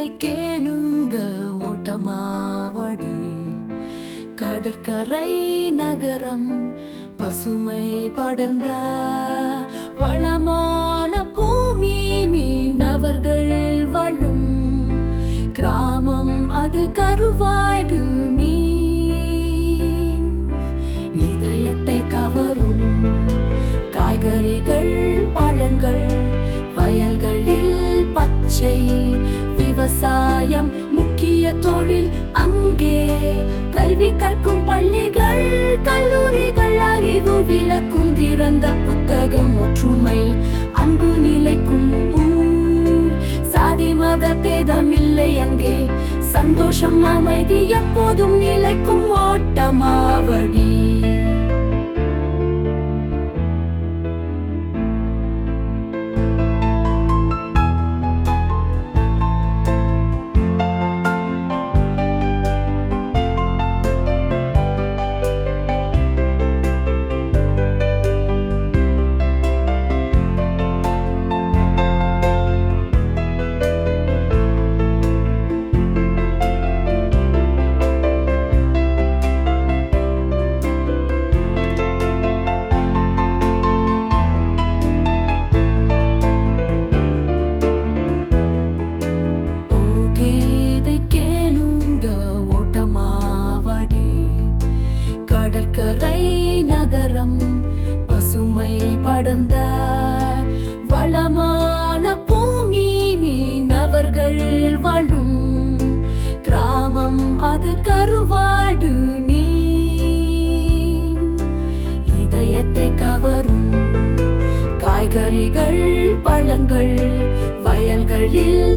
கேளுங்க ஓட்டமாவடி கடற்கரை நகரம் பசுமை படர்ந்த வளமான பூமி மீனவர்கள் வாழும் கிராமம் அது கருவாடு மீன் இதயத்தை கவரும் காய்கறிகள் பழங்கள் வயல்களில் பச்சை விவசாயம் முக்கிய தொழில் அங்கே கல்வி கற்கும் பள்ளிகள் கல்லூரிகள் அறிவு விளக்கும் திறந்த புத்தகம் ஒற்றுமை அன்பு நிலைக்கும் ஊர். சாதி மத பேதம் இல்லை அங்கே சந்தோஷம் அமைதி எப்போதும் நிலைக்கும் ஓட்டமாவடி ஓகேதை கேளுங்க ஓட்டமாவடி கடற்கரை நகரம் பசுமை படர்ந்த வளமான பூமி மீனவர்கள் வாழும் கிராமம் அது கருவாடு நீர் இதயத்தை கவரும் காய்கறிகள் பழங்கள் வயல்களில்